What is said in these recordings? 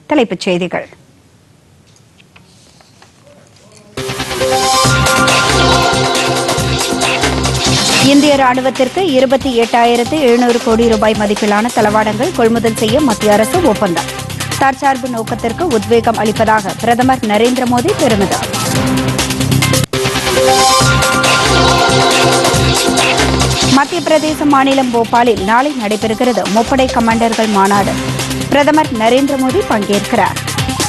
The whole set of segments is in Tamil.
தலைப்புச் செய்திகள் இந்திய ராணுவத்திற்கு இருபத்தி எட்டாயிரத்து எழுநூறு கோடி ரூபாய் மதிப்பிலான தளவாடங்கள் கொள்முதல் செய்ய மத்திய அரசு ஒப்பந்தம் தற்சார்பு நோக்கத்திற்கு உத்வேகம் அளிப்பதாக பிரதமர் நரேந்திர மோடி பெருமிதம் மத்திய பிரதேச மாநிலம் போபாலில் நாளை நடைபெறுகிறது முப்படை கமாண்டர்கள் மாநாடு பிரதமர் நரேந்திர மோடி பங்கேற்கிறார்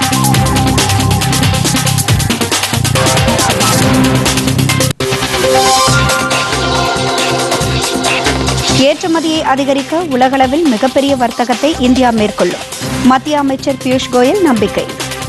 ஏற்றுமதியை அதிகரிக்க உலகளவில் மிகப்பெரிய வர்த்தகத்தை இந்தியா மேற்கொள்ளும் மத்திய அமைச்சர் பியூஷ் கோயல் நம்பிக்கை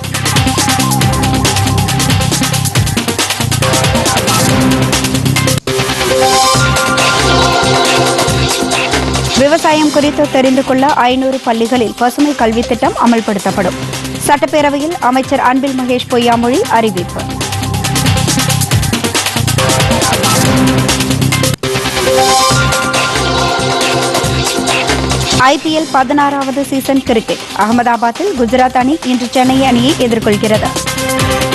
விவசாயம் குறித்து தெரிந்து கொள்ள ஐநூறு பள்ளிகளில் பசுமை கல்வி திட்டம் அமல்படுத்தப்படும் சட்டப்பேரவையில் அமைச்சர் அன்பில் மகேஷ் பொய்யாமொழி அறிவிப்பு ஐபிஎல் பதினாறாவது சீசன் கிரிக்கெட் அகமதாபாத்தில் குஜராத் அணி இன்று சென்னை அணியை எதிர்கொள்கிறது